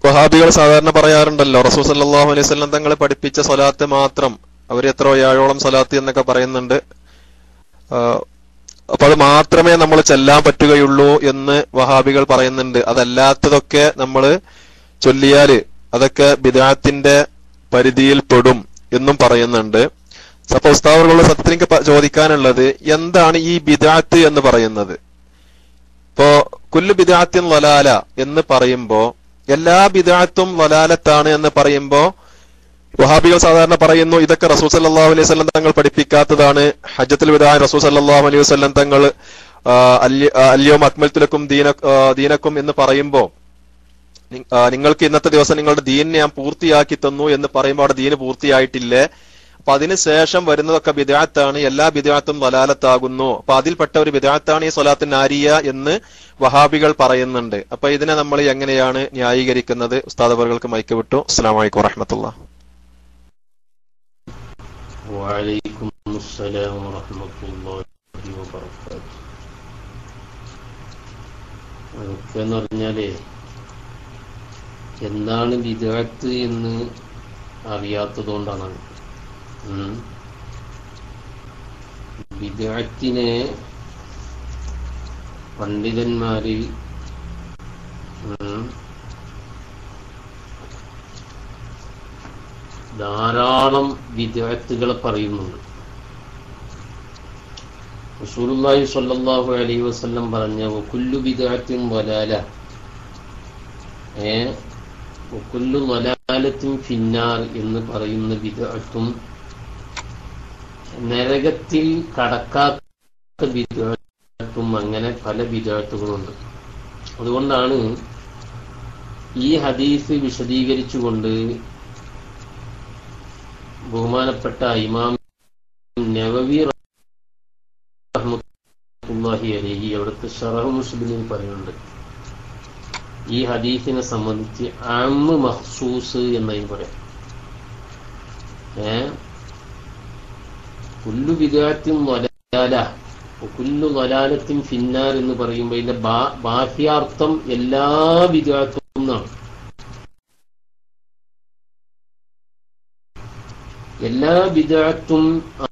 വഹാബികൾ സാധാരണ പറയാറുണ്ടല്ലോ റസൂൽ സല്ലല്ലാഹു അലൈഹി വസല്ലം തങ്ങൾ പഠിപ്പിച്ച സ്വലാത്ത് മാത്രം അവർ എത്ര ഏഴോളം സ്വലാത്ത് എന്നൊക്കെ പറയുന്നുണ്ട് ആ, അപ്പൊ അത് മാത്രമേ നമ്മൾ ചെല്ലാൻ പറ്റുകയുള്ളൂ എന്ന് വഹാബികൾ പറയുന്നുണ്ട് അതല്ലാത്തതൊക്കെ നമ്മൾ ചൊല്ലിയാല് അതൊക്കെ ബിദാത്തിന്റെ പരിധിയിൽ പെടും എന്നും പറയുന്നുണ്ട് അപ്പൊ ഉസ്താദുകളുള്ള സത്യത്തിൽ എനിക്ക് പ- ചോദിക്കാനുള്ളത് എന്താണ് ഈ ബിദാത്ത് എന്ന് പറയുന്നത് ഇപ്പോ കുല്ലു ബിദാത്തിൻ വലാല എന്ന് പറയുമ്പോ എല്ലാ ബിദാത്തും വലാലത്താണ് എന്ന് പറയുമ്പോ വഹാബികൾ സാധാരണ പറയുന്നു ഇതൊക്കെ റസൂൽ സല്ലല്ലാഹു അലൈഹി വസല്ലം തങ്ങൾ പഠിപ്പിക്കാത്തതാണ് ഹജ്ജത്തുൽ വിദാ റസൂൽ സല്ലല്ലാഹു അലൈഹി വസല്ലം തങ്ങൾ ആ, അല്യ- ആ, അല്യോം അക്മൽത്തുലക്കും ദീന ആ, ദീനക്കും എന്ന് പറയുമ്പോ നി- ആ, നിങ്ങൾക്ക് ഇന്നത്തെ ദിവസം നിങ്ങളുടെ ദീനിനെ ഞാൻ പൂർത്തിയാക്കി തന്നു എന്ന് പറയുമ്പോൾ അവിടെ ദീന് പൂർത്തിയായിട്ടില്ലേ അപ്പൊ അതിന് ശേഷം വരുന്നതൊക്കെ ബിദാത്താണ് എല്ലാ ബിദാത്തും വലാലത്താകുന്നു അപ്പൊ അതിൽപ്പെട്ട ഒരു ബിദാത്താണ് ഈ സ്വലാത്ത് നാരിയ എന്ന് വഹാബികൾ പറയുന്നുണ്ട് അപ്പൊ ഇതിനെ നമ്മൾ എങ്ങനെയാണ് ന്യായീകരിക്കുന്നത് ഉസ്താദവർക്ക് മൈക്ക് വിട്ടു അസ്സാം വലൈക്കും വറഹമത്തുള്ള وعليكم السلام ورحمة الله وبركاته അതൊക്കെ എന്ന് പറഞ്ഞാലേ എന്താണ് വിദഗ്ധത്ത് എന്ന് അറിയാത്തതുകൊണ്ടാണ് ഉം. വിദഗ്ധത്തിനെ പണ്ഡിതന്മാര് ഉം, ധാരാളം വിദഗ്ധകളെ പറയുന്നുണ്ട് റസൂലുള്ളാഹി സ്വല്ലല്ലാഹു അലൈഹി വസല്ലം പറഞ്ഞ കുല്ലു ബിദഅത്തിൻ വലാല ഏ കുല്ലു വലാലത്തിൻ ഫിന്നാർ എന്ന് പറയുന്ന ബിദഅത്തും നരകത്തിൽ കടക്കാത്ത ബിദഅത്തും അങ്ങനെ പല ബിദഅത്തുകളുണ്ട് അതുകൊണ്ടാണ് ഈ ഹദീസ് വിശദീകരിച്ചുകൊണ്ട് ബഹുമാനപ്പെട്ട ഇമാം നവവി റഹ്മത്തുള്ളാഹി അലൈഹി അവിടുത്തെ ഷറഹ് മുസ്ലിമിൽ പറയുന്നുണ്ട് ഈ ഹദീസിനെ സംബന്ധിച്ച് അമ്മ് മഹ്സൂസ് എന്നതിന് പറയാം ഏ കുല്ലു വിദാത്തിൻ വലാല കുല്ലു വലാലത്തിൻ ഫിന്നാർ എന്ന് പറയുമ്പോൾ ഇതിന്റെ ബാ- ബാഹ്യാർത്ഥം എല്ലാ വിദാത്തും എന്നാണ് എല്ലാ വിദാത്തും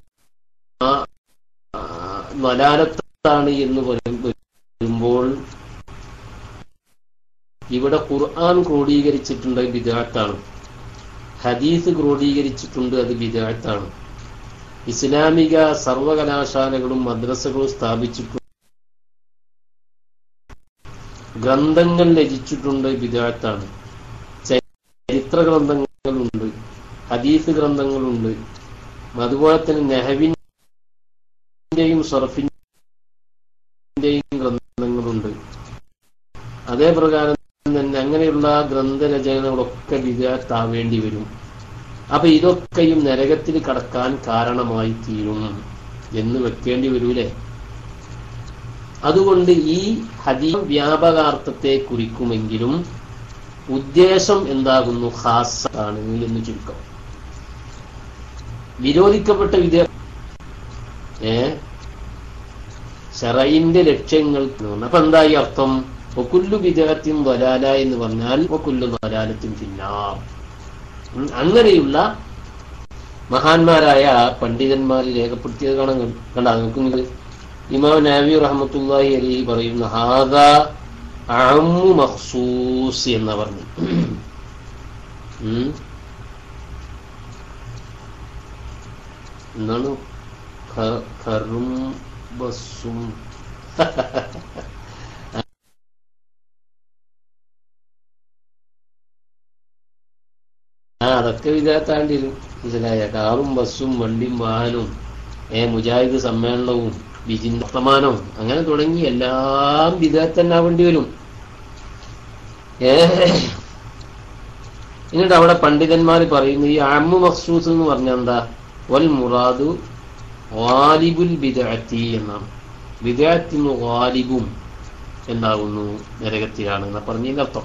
വലാലത്താണ് എന്ന് പറയും- വരുമ്പോൾ ഇവിടെ ഖുർആൻ ക്രോഡീകരിച്ചിട്ടുണ്ട് അത് ബിദാത്താണ് ഹദീസ് ക്രോഡീകരിച്ചിട്ടുണ്ട് അത് ബിദാത്താണ് ഇസ്ലാമിക സർവകലാശാലകളും മദ്രസകളും സ്ഥാപിച്ചിട്ടുണ്ട് ഗ്രന്ഥങ്ങൾ രചിച്ചിട്ടുണ്ട് ബിദാത്താണ് ചരിത്ര ഗ്രന്ഥങ്ങളുണ്ട് ഹദീസ് ഗ്രന്ഥങ്ങളുണ്ട് അതുപോലെ തന്നെ നെഹവിന്റെയും ഷറഫിന്റെയും ഗ്രന്ഥങ്ങളുണ്ട് അതേ പ്രകാരം തന്നെ അങ്ങനെയുള്ള ഗ്രന്ഥരചനകളൊക്കെ വിദഗ്ധാവേണ്ടി വരും അപ്പൊ ഇതൊക്കെയും നരകത്തിൽ കടക്കാൻ കാരണമായി തീരും എന്ന് വെക്കേണ്ടി വരൂലേ അതുകൊണ്ട് ഈ ഹദീ വ്യാപകാർത്ഥത്തെ കുറിക്കുമെങ്കിലും ഉദ്ദേശം എന്താകുന്നു ഹാസാണ് എന്ന് ചുരുക്കം വിരോധിക്കപ്പെട്ട വിദ്യ ഏ ഷറയിന്റെ ലക്ഷ്യങ്ങൾ അപ്പൊ എന്തായി അർത്ഥം ഒക്കുല്ലു വിദേഹത്തിൻ വലാല എന്ന് പറഞ്ഞാൽ ഒക്കുല്ലു വലാലത്തിൻ പിന്നാം ഉം, അങ്ങനെയുള്ള മഹാന്മാരായ പണ്ഡിതന്മാർ രേഖപ്പെടുത്തിയത് കാണാൻ കണ്ട നോക്കുന്നത് ഇമാം നാവി റഹ്മത്തുള്ളാഹി അലി പറയുന്ന ഹാദ അമ്മു മഖ്സൂസ് എന്ന് പറഞ്ഞു ഉം. എന്താണ് ഖ- ഖറും ബസ്സും ആ അതൊക്കെ വിധാത്താണ്ടി വരും മനസ്സിലായ കാറും ബസ്സും വണ്ടിയും വാഹനവും ഏ മുജാഹിദ് സമ്മേളനവും ബിജിൻ വർത്തമാനവും അങ്ങനെ തുടങ്ങി എല്ലാം വിധേയത്ത് തന്നെ ആവേണ്ടി വരും ഏ എന്നിട്ട് അവിടെ പണ്ഡിതന്മാർ പറയുന്നു ഈ അമ്മു മഖ്സൂസ് എന്ന് പറഞ്ഞാൽ എന്താ വൽ മുറാദു ഗാലിബുൽ ബിദഅത്തി എന്നാണ് ബിദഅത്തിന് ഗാലിബും എന്താകുന്നു നരകത്തിലാണ് എന്നാ പറഞ്ഞതിന്റെ അർത്ഥം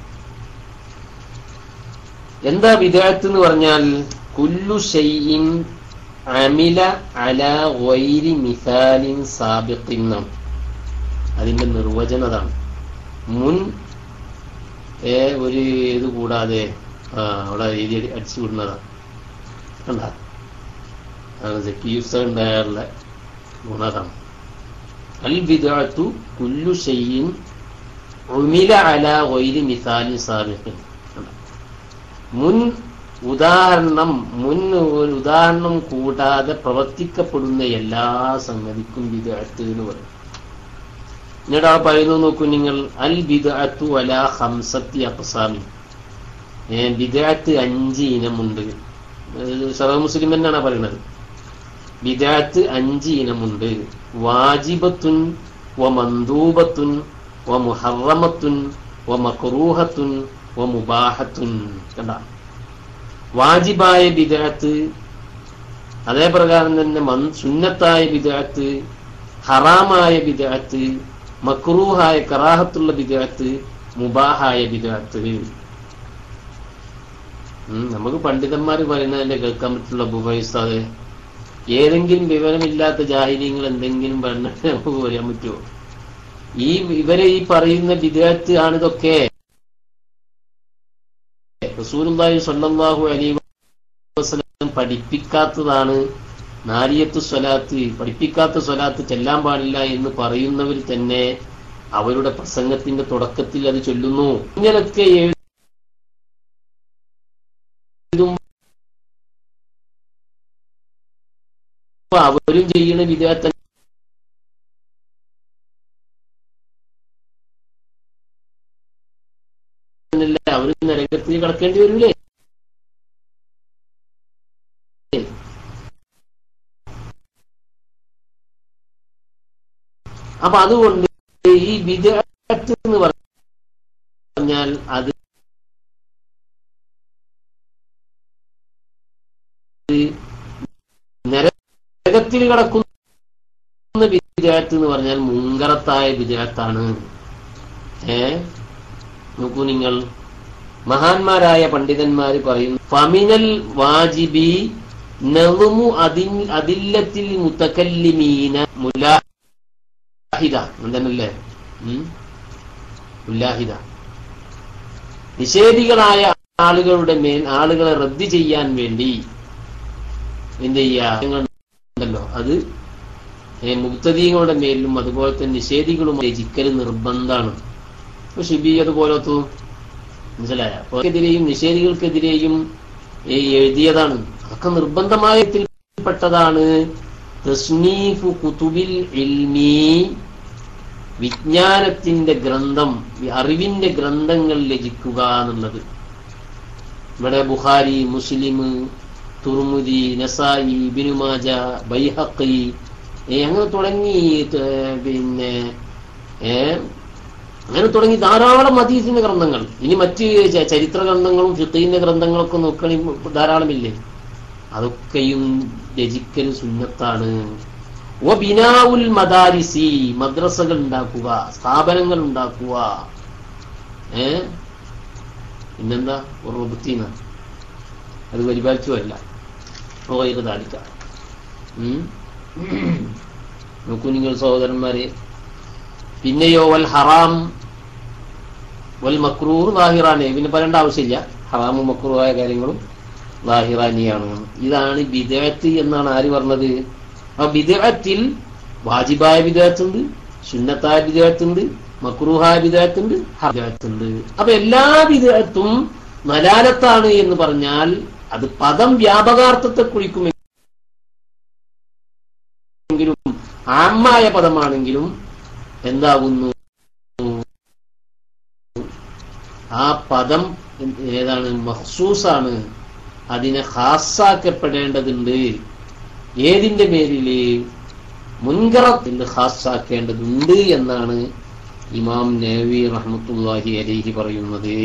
എന്താ ബിദഅത്ത് എന്ന് പറഞ്ഞാൽ കുല്ലു ഷൈഇൻ അമില അല ഗൈരി മിസാലിൻ സാബിഖിൻ എന്നാണ് അതിന്റെ നിർവചനം അതാണ് മുൻ ഏ ഒരു ഇത് കൂടാതെ ആ അവിടെ എഴുതി അടിച്ചു വിടുന്നതാ കണ്ട അതാണ് സക്കീഫ് ഉണ്ടായുള്ള ഗുണതാണ് അൽ ബിദഅത്തു കുല്ലു ഷൈഇൻ ഉമില അലാ ഗൈരി മിസാലിൻ സാബിഖിൻ കണ്ടോ? മുൻ ഉദാഹരണം മുൻ ഒരു ഉദാഹരണം കൂടാതെ പ്രവർത്തിക്കപ്പെടുന്ന എല്ലാ സംഗതിക്കും ബിദഅത്ത് എന്ന് പറയും എന്നിട്ട് ആ പറയുന്നു നോക്കൂ നിങ്ങൾ അൽ ബിദഅത്തു അലാ ഹംസത്തി അഖ്സാമി ഏ ബിദഅത്ത് അഞ്ച് ഇനമുണ്ട് സറ മുസ്ലിം തന്നെയാണ് പറയുന്നത് ബിദഅത്ത് അഞ്ച് ഇനമുണ്ട് വാജിബത്തുൻ വ മന്ദൂബത്തുൻ വ മുഹറമത്തുൻ വ മക്റൂഹത്തുൻ വ മുബാഹത്തുൻ കണ്ട വാജിബായ ബിദഅത്ത് അതേ പ്രകാരം തന്നെ മൻ സുന്നത്തായ ബിദഅത്ത് ഹറാമായ ബിദഅത്ത് മക്റൂഹായ കറാഹത്തുള്ള ബിദഅത്ത് മുബാഹായ ബിദഅത്ത് ഉം, നമുക്ക് പണ്ഡിതന്മാർ പറയുന്നതിന്റെ കേൾക്കാൻ പറ്റുള്ള ബുബൈസാദെ ഏതെങ്കിലും വിവരമില്ലാത്ത ജാഹിര്യങ്ങൾ എന്തെങ്കിലും പറഞ്ഞാൽ നമുക്ക് പറയാൻ പറ്റുമോ ഈ ഇവരെ ഈ പറയുന്ന വിദേഹത്ത് ആണിതൊക്കെ റസൂലുള്ളാഹി സ്വല്ലല്ലാഹു അലൈഹി വസല്ലം പഠിപ്പിക്കാത്തതാണ് നാരിയത്ത് സ്വലാത്ത് പഠിപ്പിക്കാത്ത സ്വലാത്ത് ചെല്ലാൻ പാടില്ല എന്ന് പറയുന്നവർ തന്നെ അവരുടെ പ്രസംഗത്തിന്റെ തുടക്കത്തിൽ അത് ചൊല്ലുന്നു ഇങ്ങനൊക്കെ എഴുതുമ്പോ അവരും ചെയ്യുന്ന വിദേഹത്തെ അവരും നരകത്തിൽ കിടക്കേണ്ടി വരൂലേ അപ്പൊ അതുകൊണ്ട് ഈ വിദേഹത്ത് എന്ന് പറഞ്ഞാൽ അത് നരകത്തിൽ കിടക്കുന്ന വിദേഹത്ത് എന്ന് പറഞ്ഞാൽ മുങ്കറത്തായ വിദേഹത്താണ് ഏ നോക്കൂ നിങ്ങൾ മഹാന്മാരായ പണ്ഡിതന്മാർ പറയുന്നു ഫമിനൽ വാജിബി നവുമു അതിൻ അതില്ലത്തിൽ മുത്തക്കല്ലിമീന മുലാഹിദ എന്തല്ലേ മുല്ലാഹിദ നിഷേധികളായ ആളുകളുടെ മേൽ ആളുകളെ റദ്ദ് ചെയ്യാൻ വേണ്ടി എന്ത് ഉണ്ടല്ലോ അത് മുക്തദീങ്ങളുടെ മേലിലും അതുപോലെ തന്നെ നിഷേധികളും രചിക്കൽ നിർബന്ധമാണ് ഇപ്പൊ ഷിബി അതുപോലത്തു മനസ്സിലായ അപ്പോഴെതിരെയും നിഷേധികൾക്കെതിരെയും ഈ എഴുതിയതാണ് അതൊക്കെ നിർബന്ധമായത്തിൽപ്പെട്ടതാണ് തസ്നീഫു കുതുബിൽ ഇൽമി വിജ്ഞാനത്തിന്റെ ഗ്രന്ഥം അറിവിന്റെ ഗ്രന്ഥങ്ങൾ രചിക്കുക എന്നുള്ളത് ഇവിടെ ബുഖാരി മുസ്ലിം തുർമുദി നസായി ബിനുമാജ ബൈഹക്കി അങ്ങനെ തുടങ്ങി ഏർ പിന്നെ ഏർ അങ്ങനെ തുടങ്ങി ധാരാളം ഹദീസിന്റെ ഗ്രന്ഥങ്ങൾ ഇനി മറ്റ് ച- ചരിത്ര ഗ്രന്ഥങ്ങളും ഫിഖീന്റെ ഗ്രന്ഥങ്ങളൊക്കെ നോക്കുകയാണെങ്കിൽ ധാരാളമില്ലേ അതൊക്കെയും രചിക്കൽ സുന്നത്താണ് ഓ ബിനാവുൽ മദാരിസി മദ്രസകൾ ഉണ്ടാക്കുക സ്ഥാപനങ്ങൾ ഉണ്ടാക്കുക ഏ പിന്നെന്താ റുബത്തീന അത് പരിപാലിച്ചു അല്ല ഓയത് താടിക്ക നോക്കൂ നിങ്ങൾ സഹോദരന്മാരെ പിന്നെയോ വൽ ഹറാം വൽ മക്രൂർ ലാഹിറാനെ പിന്നെ പറയേണ്ട ആവശ്യമില്ല ഹറാമും മക്രൂറായ കാര്യങ്ങളും ലാഹിറാനിയാണ് ഇതാണ് ബിദഅത്ത് എന്നാണ് ആര് പറഞ്ഞത് ആ ബിദഅത്തിൽ വാജിബായ ബിദഅത്തുണ്ട് സുന്നത്തായ ബിദഅത്തുണ്ട് മക്രൂഹായ ബിദഅത്തുണ്ട് ബിദഅത്തുണ്ട് അപ്പൊ എല്ലാ ബിദഅത്തും നലാലത്താണ് എന്ന് പറഞ്ഞാൽ അത് പദം വ്യാപകാർത്ഥത്തെ കുറിക്കുമെങ്കിലും ആമായ പദമാണെങ്കിലും എന്താകുന്നു ആ പദം ഏതാണ് മഹ്സൂസാണ് അതിനെ ഹാസാക്കപ്പെടേണ്ടതുണ്ട് ഏതിന്റെ പേരില് മുൻകറത്തിന്റെ ഹാസാക്കേണ്ടതുണ്ട് എന്നാണ് ഇമാം നബി റഹ്മത്തുല്ലാഹി അലൈഹി പറയുന്നത്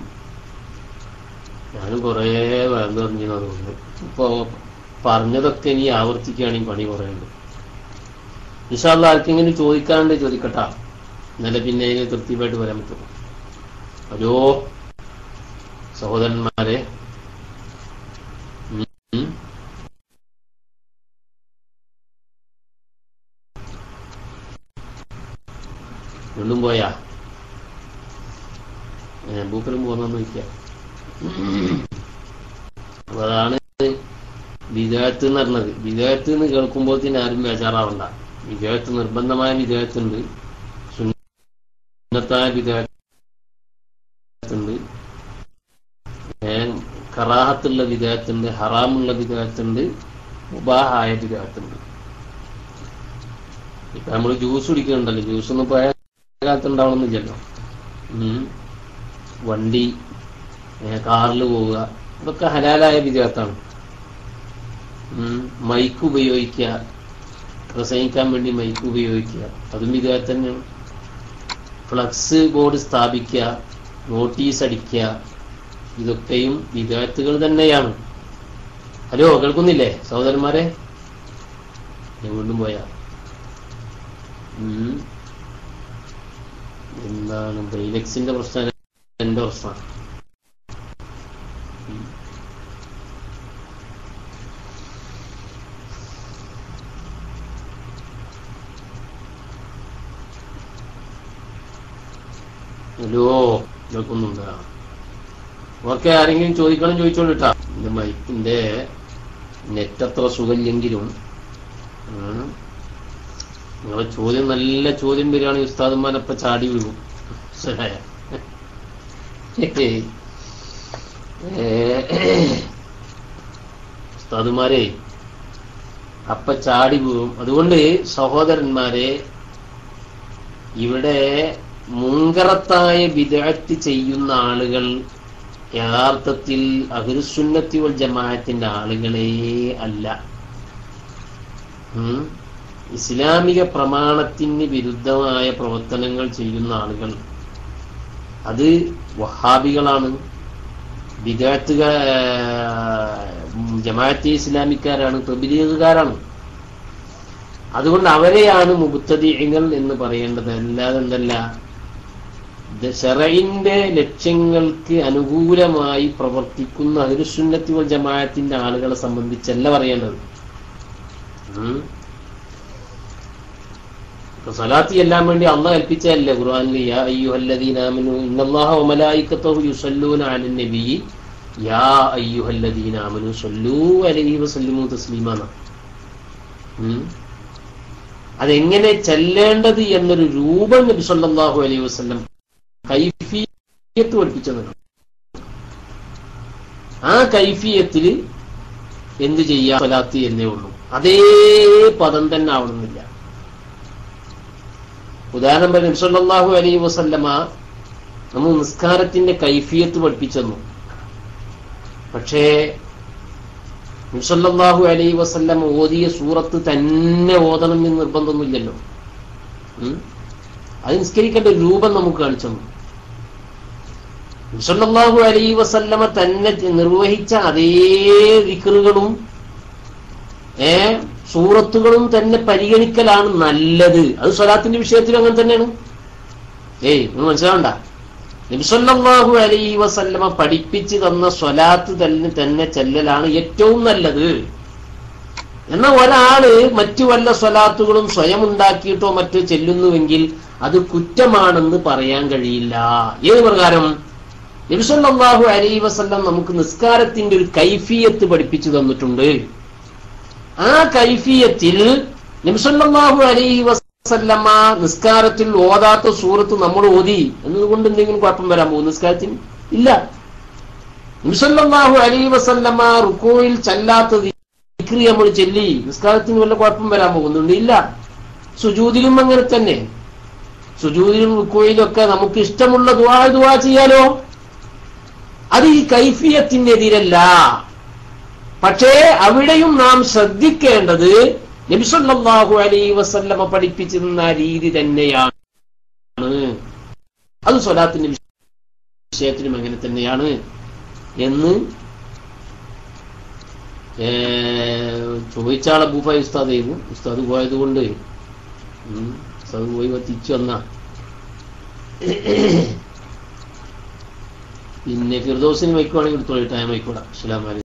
ഞാൻ കുറേ വേണ്ട പറഞ്ഞു അതുകൊണ്ട് ഇപ്പൊ പറഞ്ഞതൊക്കെ ഇനി ആവർത്തിക്കുകയാണെങ്കിൽ പണി കുറയുണ്ട് നിഷാല്ല ആർക്കെങ്കിലും ചോദിക്കാണ്ട് ചോദിക്കട്ടാ എന്നാലേ പിന്നെ അതിന് തൃപ്തിയായിട്ട് വരാൻ പറ്റും ഹലോ സഹോദരന്മാരെ ഉം. വീണ്ടും പോയാ ഭൂപ്പർ ഉപയോഗിക്കുക അപ്പൊ അതാണ് വിദേഹത്ത് എന്ന് പറഞ്ഞത് വിദേഹത്ത് എന്ന് കേൾക്കുമ്പോൾ തന്നെ ആരും ബേജാറാവണ്ട വിദേഹത്ത് നിർബന്ധമായ വിദേഹത്തുണ്ട് സുന്നത്തായ വിദേഹത്തുണ്ട് കറാഹത്തുള്ള വിദേഹത്തുണ്ട് ഹറാമുള്ള വിദേഹത്തുണ്ട് മുബാഹായ വിദേഹത്തുണ്ട് ഇപ്പൊ നമ്മൾ ജ്യൂസ് കുടിക്കുന്നുണ്ടല്ലോ ജ്യൂസ് ഒന്നും പഴയ കാലത്ത് ഉണ്ടാവണമെന്നില്ലല്ലോ ഉം. വണ്ടി കാറിൽ പോവുക ഇതൊക്കെ ഹലാലായ വിദേഹത്താണ് മൈക്ക് ഉപയോഗിക്കുക പ്രസംഗിക്കാൻ വേണ്ടി മൈക്ക് ഉപയോഗിക്കുക അതും വിദേഹത്ത് തന്നെയാണ് ഫ്ലക്സ് ബോർഡ് സ്ഥാപിക്കുക നോട്ടീസ് അടിക്കുക ഇതൊക്കെയും വിദേഹത്തുകൾ തന്നെയാണ് ഹലോ കേൾക്കുന്നില്ലേ സഹോദരന്മാരെ ഞാൻ വീണ്ടും പോയാ ഉം. എന്താണ് ബൈലക്സിന്റെ പ്രശ്നം എന്റെ പ്രശ്നമാണ് ഉം. ഹലോ കേൾക്കുന്നുണ്ടോ ഓക്കെ ആരെങ്കിലും ചോദിക്കണം ചോദിച്ചോളൂ കേട്ടാ എന്റെ മൈക്കിന്റെ നെറ്റ് അത്ര സുഖമില്ലെങ്കിലും ഉം, നിങ്ങളെ ചോദ്യം നല്ല ചോദ്യം വരികയാണെങ്കിൽ ഉസ്താദന്മാരപ്പ ചാടി വീഴും മനസ്സിലായ ഉസ്താദുമാരെ അപ്പ ചാടി വീഴും അതുകൊണ്ട് സഹോദരന്മാരെ ഇവിടെ മുങ്കറത്തായ വിദഗ്ധ ചെയ്യുന്ന ആളുകൾ യഥാർത്ഥത്തിൽ അഹുരുസുന്നത്തി വൽ ജമാഅത്തിന്റെ ആളുകളേ അല്ല ഉം. ഇസ്ലാമിക പ്രമാണത്തിന് വിരുദ്ധമായ പ്രവർത്തനങ്ങൾ ചെയ്യുന്ന ആളുകൾ അത് വഹാബികളാണ് വിദഗ്ധ ജമാഅത്തെ ഇസ്ലാമിക്കാരാണ് തബിലീഗുകാരാണ് അതുകൊണ്ട് അവരെയാണ് മുബത്തദീങ്ങൾ എന്ന് പറയേണ്ടത് അല്ലാതെ എന്തല്ല ഷറയിന്റെ ലക്ഷ്യങ്ങൾക്ക് അനുകൂലമായി പ്രവർത്തിക്കുന്ന അഹുരുസുന്നത്തി വൽ ജമാഅത്തിന്റെ ആളുകളെ സംബന്ധിച്ചല്ല പറയേണ്ടത് ഉം. ഇപ്പൊ സലാത്ത് ചെല്ലാൻ വേണ്ടി അള്ളാഹ് കൽപ്പിച്ചതല്ലേ ഖുർആനിൽ യാ അയ്യുഹല്ലദീന ആമനു ഇന്നല്ലാഹ വമലായികത്തഹു യുസല്ലൂന അലൻ നബി യാ അയ്യുഹല്ലദീന ആമനു സല്ലൂ അലൈഹി വസല്ലിമു തസ്ലീമാ എന്നാ. ഉം. അതെങ്ങനെ ചെല്ലേണ്ടത് എന്നൊരു രൂപം നബി സല്ലല്ലാഹു അലൈഹി വസല്ലം കൈഫിയത്ത് പഠിപ്പിച്ചതാണ് ആ കൈഫിയത്തിൽ എന്ത് ചെയ്യാ സ്വലാത്ത് എന്നേ ഉള്ളൂ അതേ പദം തന്നെ ആവണമെന്നില്ല ഉദാഹരണം പറഞ്ഞ നബ്സല്ലാഹു അലൈഹി വസല്ലമ നമ്മൾ നിസ്കാരത്തിന്റെ കൈഫിയത്ത് പഠിപ്പിച്ചെന്നു പക്ഷേ നബ്സല്ലാഹു അലൈഹി വസല്ലമ ഓതിയ സൂറത്ത് തന്നെ ഓതണം എന്ന് നിർബന്ധമൊന്നുമില്ലല്ലോ ഉം? അത് നിസ്കരിക്കേണ്ട ഒരു രൂപം നമുക്ക് കാണിച്ചു തന്നു നബ്സല്ലാഹു അലൈഹി വസല്ലമ തന്നെ നിർവഹിച്ച അതേ വിക്റുകളും ഏ സൂറത്തുകളും തന്നെ പരിഗണിക്കലാണ് നല്ലത് അത് സ്വലാത്തിന്റെ വിഷയത്തിൽ അങ്ങനെ തന്നെയാണ് ഏയ് നിങ്ങൾ മനസ്സിലാവണ്ട നബിസല്ലാഹു അലൈഹി വസല്ലമ പഠിപ്പിച്ചു തന്ന സ്വലാത്ത് തന്നെ തന്നെ ചെല്ലലാണ് ഏറ്റവും നല്ലത് എന്നാൽ ഒരാള് മറ്റു വല്ല സ്വലാത്തുകളും സ്വയം ഉണ്ടാക്കിയിട്ടോ മറ്റോ ചെല്ലുന്നുവെങ്കിൽ അത് കുറ്റമാണെന്ന് പറയാൻ കഴിയില്ല ഏത് പ്രകാരം നബിസല്ലാഹു അലൈഹി വസല്ലം നമുക്ക് നിസ്കാരത്തിന്റെ ഒരു കൈഫിയത്ത് പഠിപ്പിച്ചു തന്നിട്ടുണ്ട് ആ കൈഫിയത്തിൽ നബിസല്ലാഹു അലൈഹി വസല്ലമ നിസ്കാരത്തിൽ ഓതാത്ത സൂറത്ത് നമ്മൾ ഓതി എന്നതുകൊണ്ട് എന്തെങ്കിലും കുഴപ്പം വരാൻ പോകും നിസ്കാരത്തിന് ഇല്ല നബിസല്ലാഹു അലൈഹി വസല്ലമ റുക്കോയിൽ ചല്ലാത്ത ദിക്രി നമ്മൾ ചെല്ലി നിസ്കാരത്തിന് വല്ല കുഴപ്പം വരാൻ പോകുന്നുണ്ട് ഇല്ല സുജൂദിലും അങ്ങനെ തന്നെ സുജൂദിലും റുക്കോയിലും ഒക്കെ നമുക്ക് ഇഷ്ടമുള്ള ദുവാ ദുവാ ചെയ്യാലോ അത് ഈ കൈഫിയത്തിനെതിരല്ല പക്ഷേ അവിടെയും നാം ശ്രദ്ധിക്കേണ്ടത് നബിസല്ലാഹു അലൈ വസല്ലമ പഠിപ്പിച്ചിരുന്ന രീതി തന്നെയാണ് അത് സ്വലാത്തിന്റെ വിഷയത്തിലും അങ്ങനെ തന്നെയാണ് എന്ന് ചോദിച്ചാളെ ബൂഫായി ഉസ്താദ് ചെയ്തു ഉസ്താദ് പോയത് കൊണ്ട് ഉസ്താദ് പോയി തിരിച്ചു വന്ന പിന്നെ ഫിർദോസിന് വയ്ക്കുവാണെങ്കിൽ എടുത്തോളി ടൈം ആയിക്കോളാം അസ്സലാമലൈക്കും